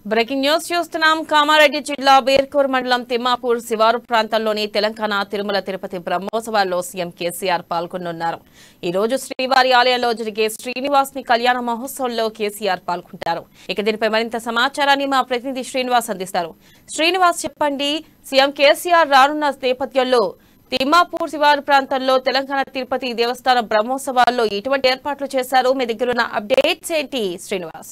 breaking news చూస్తున్నాం కామారెడ్డి జిల్లా బేర్కూర్ మండలం తిమ్మాపూర్ శివారు ప్రాంతంలోని తెలంగాణ తిరుమల తిరుపతి బ్రహ్మోత్సవాల్లో సీఎం కేసీఆర్ పాల్గొనున్నారు ఈ రోజు శ్రీవారి ఆలయంలో జరిగే శ్రీనివాస్ని కళ్యాణ మహోత్సవంలో కేసీఆర్ పాల్గొంటారు ఇక దీనిపై మరింత సమాచారాన్ని మా ప్రతినిధి శ్రీనివాస్ అందిస్తారు శ్రీనివాస్ చెప్పండి సీఎం కేసీఆర్ రానున్న నేపథ్యంలో తిమ్మాపూర్ శివారు ప్రాంతంలో తెలంగాణ తిరుపతి దేవస్థాన బ్రహ్మోత్సవాల్లో ఎటువంటి ఏర్పాట్లు చేశారు మీ దగ్గర ఉన్న అప్డేట్స్ ఏంటి శ్రీనివాస్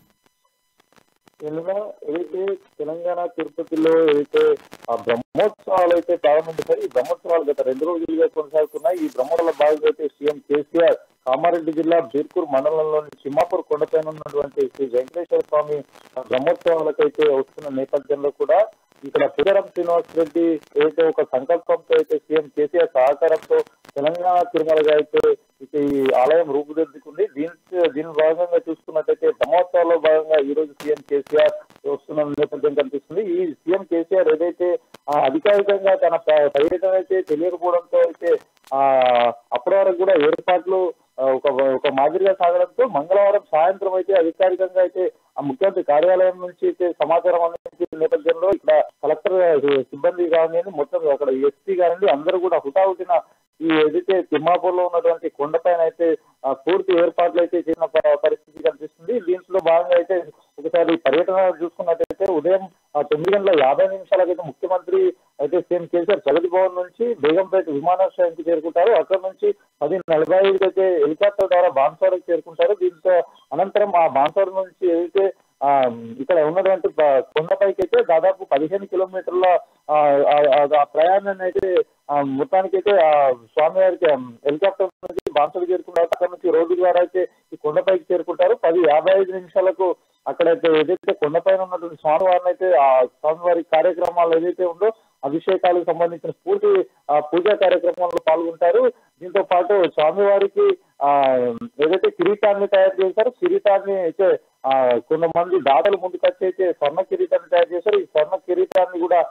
నిన్న ఏదైతే తెలంగాణ తిరుపతిలో ఏదైతే ఆ బ్రహ్మోత్సవాలు అయితే ప్రారంభించారు ఈ బ్రహ్మోత్సవాలు గత రెండు రోజులుగా కొనసాగుతున్నాయి ఈ బ్రహ్మోత్సవాల భాగంగా అయితే సీఎం కేసీఆర్ కామారెడ్డి జిల్లా బీర్కూర్ మండలంలోని చిమ్మాపూర్ కొండపైన ఉన్నటువంటి శ్రీ వెంకటేశ్వర స్వామి బ్రహ్మోత్సవాలకైతే వస్తున్న నేపథ్యంలో కూడా ఇక్కడ పుదరం శ్రీనివాస్ రెడ్డి ఏదైతే ఒక సంకల్పంతో అయితే సీఎం కేసీఆర్ సహకారంతో తెలంగాణ తిరుమలగా అయితే ఇక ఈ ఆలయం రూపుదిద్దుకుంది దీని దీని భాగంగా చూసుకున్నట్టయితే బ్రహ్మోత్సవాల్లో భాగంగా ఈ రోజు సీఎం కేసీఆర్ వస్తున్న నేపథ్యం కనిపిస్తుంది ఈ సీఎం కేసీఆర్ ఏదైతే ఆ, అధికారికంగా తన ప- పర్యటన అయితే తెలియకపోవడంతో అయితే ఆ అప్పటి వరకు కూడా ఏర్పాట్లు ఆ, ఒక ఒక మాదిరిగా సాగడంతో మంగళవారం సాయంత్రం అయితే అధికారికంగా అయితే ఆ ముఖ్యమంత్రి కార్యాలయం నుంచి అయితే సమాచారం అందించిన నేపథ్యంలో ఇక్కడ కలెక్టర్ సిబ్బంది కానివ్వండి మొత్తం అక్కడ ఎస్పీ కానివ్వండి అందరూ కూడా హుటాహుటిన ఈ ఏదైతే తిమ్మాపూర్ లో ఉన్నటువంటి కొండపైన అయితే ఆ, పూర్తి ఏర్పాట్లు అయితే చేసిన ప- పరిస్థితి కనిపిస్తుంది దీంట్లో భాగంగా అయితే ఒకసారి పర్యటన చూసుకున్నట్టయితే ఉదయం ఆ, తొమ్మిది గంటల యాభై నిమిషాలకైతే ముఖ్యమంత్రి అయితే సీఎం కేసీఆర్ ప్రగతి భవన్ నుంచి బేగంపేట విమానాశ్రయానికి చేరుకుంటారు అక్కడ నుంచి పది నలభై ఐదుకి అయితే హెలికాప్టర్ ద్వారా బాన్సార్కి చేరుకుంటారు దీంతో అనంతరం ఆ బాన్సార్ నుంచి ఏదైతే ఆ ఇక్కడ ఉన్నటువంటి ప- కొండపైకి అయితే దాదాపు పదిహేను కిలోమీటర్ల ఆ, ఆ, ఆ, ఆ ప్రయాణాన్ని అయితే ఆ, మొత్తానికైతే ఆ స్వామివారికి ఆ, హెలికాప్టర్ నుంచి బాన్సార్ చేరుకుంటారు అక్కడ నుంచి రోడ్డు ద్వారా అయితే ఈ కొండపైకి చేరుకుంటారు పది యాభై ఐదు నిమిషాలకు అక్కడైతే ఏదైతే కొండపైన ఉన్నటువంటి స్వామివారిని అయితే ఆ స్వామివారి కార్యక్రమాలు ఏదైతే ఉందో అభిషేకాలకు సంబంధించిన పూర్తి ఆ, పూజా కార్యక్రమాల్లో పాల్గొంటారు దీంతో పాటు స్వామివారికి ఆ ఏదైతే కిరీటాన్ని తయారు చేశారో కిరీటాన్ని అయితే ఆ కొంతమంది దాతలు ముందుకు వచ్చి అయితే స్వర్ణ కిరీటాన్ని తయారు చేశారు ఈ స్వర్ణ కిరీటాన్ని కూడా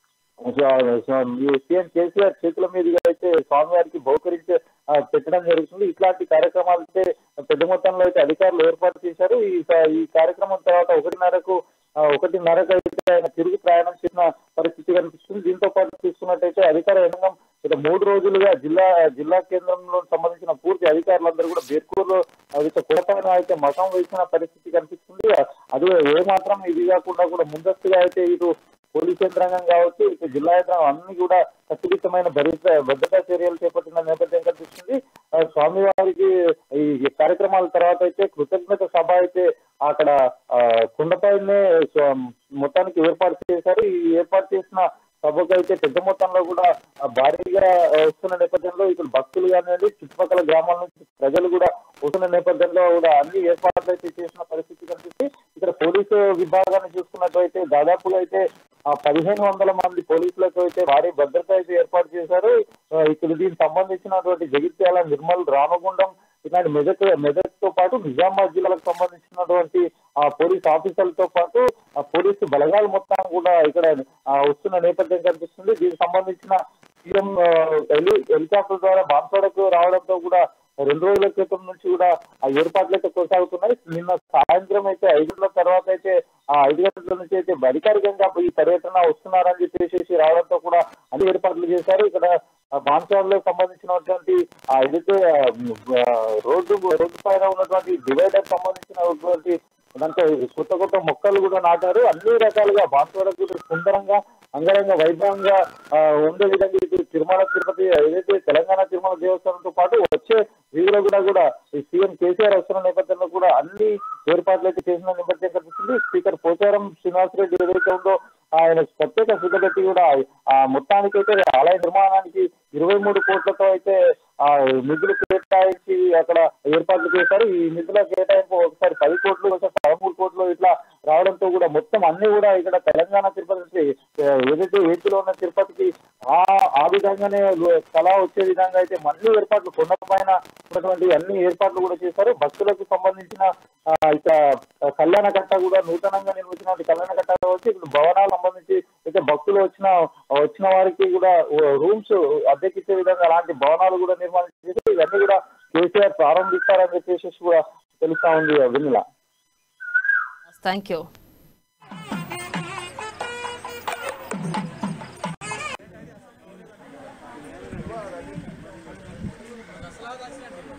స్వ- స్వ- ఈ సీఎం కేసీఆర్ చేతుల మీదుగా అయితే స్వామివారికి బహుకరించి ఆ, పెట్టడం జరుగుతుంది ఇట్లాంటి కార్యక్రమాలు అయితే పెద్ద మొత్తంలో అయితే అధికారులు ఏర్పాటు చేశారు ఈ స- ఈ కార్యక్రమం తర్వాత ఒకటిన్నరకు ఆ, ఒకటిన్నరకు అయితే ఆయన తిరిగి ప్రయాణం చేసిన పరిస్థితి కనిపిస్తుంది దీంతో పాటు చూసుకున్నట్టయితే అధికార యంత్రాంగం గత మూడు రోజులుగా జిల్లా జిల్లా కేంద్రంలో సంబంధించిన పూర్తి అధికారులందరూ కూడా బేర్కూరులో అయితే కోటైన అయితే మతం వేసిన పరిస్థితి కనిపిస్తుంది అది ఏ మాత్రం ఇది కాకుండా కూడా ముందస్తుగా అయితే ఇటు పోలీస్ యంత్రాంగం కావచ్చు ఇటు జిల్లా యంత్రాంగం అన్ని కూడా కట్టుదిట్టమైన భద్రత భద్రతా చర్యలు చేపట్టిన నేపథ్యం కనిపిస్తుంది ఆ, స్వామివారికి ఈ కార్యక్రమాల తర్వాత అయితే కృతజ్ఞత సభ అయితే అక్కడ ఆ, కొండపైనే స్వ- మొత్తానికి ఏర్పాటు చేశారు ఈ ఏర్పాటు చేసిన సభకు అయితే పెద్ద మొత్తంలో కూడా ఆ, భారీగా ఆ, వస్తున్న నేపథ్యంలో ఇక్కడ భక్తులు కానివ్వండి చుట్టుపక్కల గ్రామాల నుంచి ప్రజలు కూడా వస్తున్న నేపథ్యంలో కూడా అన్ని ఏర్పాట్లు అయితే చేసిన పరిస్థితి కనిపిస్తుంది ఇక్కడ పోలీసు విభాగాన్ని చూసుకున్నట్లయితే దాదాపుగా అయితే ఆ పదిహేను వందల మంది పోలీసులకు అయితే భారీ భద్రత అయితే ఏర్పాటు చేశారు ఆ, ఇక్కడ దీనికి సంబంధించినటువంటి జగిత్యాల నిర్మల్ రామగుండం ఇలాంటి మెదక్ మెదక్ తో పాటు నిజామాబాద్ జిల్లాలకు సంబంధించినటువంటి ఆ పోలీస్ ఆఫీసర్లతో పాటు ఆ పోలీసు బలగాలు మొత్తం కూడా ఇక్కడ ఆ, వస్తున్న నేపథ్యం కనిపిస్తుంది దీనికి సంబంధించిన సీఎం ఆ, హెలి హెలికాప్టర్ ద్వారా బాన్సోడకు రావడంతో కూడా రెండు రోజుల క్రితం నుంచి కూడా ఆ ఏర్పాట్లు అయితే కొనసాగుతున్నాయి నిన్న సాయంత్రం అయితే ఐదు గంటల తర్వాత అయితే ఆ ఐదు గంటల నుంచి అయితే అధికారికంగా ఈ పర్యటన వస్తున్నారని చెప్పేసి రావడంతో కూడా అన్ని ఏర్పాట్లు చేశారు ఇక్కడ బాన్సార్లకు సంబంధించినటువంటి ఆ ఏదైతే ఆ, రోడ్డు రోడ్డు పైన ఉన్నటువంటి డివైడర్ సంబంధించినటువంటి దాంట్లో కొత్త కొత్త మొక్కలు కూడా నాటారు అన్ని రకాలుగా బాన్సారకు సుందరంగా అంగరంగ వైభవంగా ఆ, ఉండే విధంగా ఇది తిరుమల తిరుపతి ఏదైతే తెలంగాణ తిరుమల దేవస్థానంతో పాటు వచ్చే వీధిలో కూడా కూడా ఈ సీఎం కేసీఆర్ వస్తున్న నేపథ్యంలో కూడా అన్ని ఏర్పాట్లు అయితే చేసిన నేపథ్యం కనిపిస్తుంది స్పీకర్ పోచారం శ్రీనివాసరెడ్డి ఏదైతే ఉందో ఆయన ప్రత్యేక శ్రద్ధ పెట్టి కూడా ఆ మొత్తానికి అయితే ఆలయ నిర్మాణానికి ఇరవై మూడు కోట్లతో అయితే ఆ నిధులు కేటాయించి అక్కడ ఏర్పాట్లు చేశారు ఈ నిధుల కేటాయింపు ఒకసారి పది కోట్లు ఒకసారి పదమూడు కోట్లు ఇట్లా రావడంతో కూడా మొత్తం అన్ని కూడా ఇక్కడ తెలంగాణ తిరుపతి ఆ, ఏదైతే ఏపీలో ఉన్న తిరుపతికి ఆ ఆ విధంగానే కళ వచ్చే విధంగా అయితే మళ్ళీ ఏర్పాట్లు కొండ పైన ఉన్నటువంటి అన్ని ఏర్పాట్లు కూడా చేశారు భక్తులకు సంబంధించిన ఆ, ఇక కళ్యాణ కట్ట కూడా నూతనంగా నిర్మించినటువంటి కళ్యాణ కట్ట వచ్చి ఇప్పుడు భవనాలు సంబంధించి అయితే భక్తులు వచ్చిన వచ్చిన వారికి కూడా రూమ్స్ అద్దెకిచ్చే విధంగా అలాంటి భవనాలు కూడా నిర్మాణం చేసి ఇవన్నీ కూడా కేసీఆర్ ప్రారంభిస్తారని చెప్పేసి కూడా తెలుస్తా ఉంది వెన్నెల థ్యాంక్ యూ దసరా దర్శనం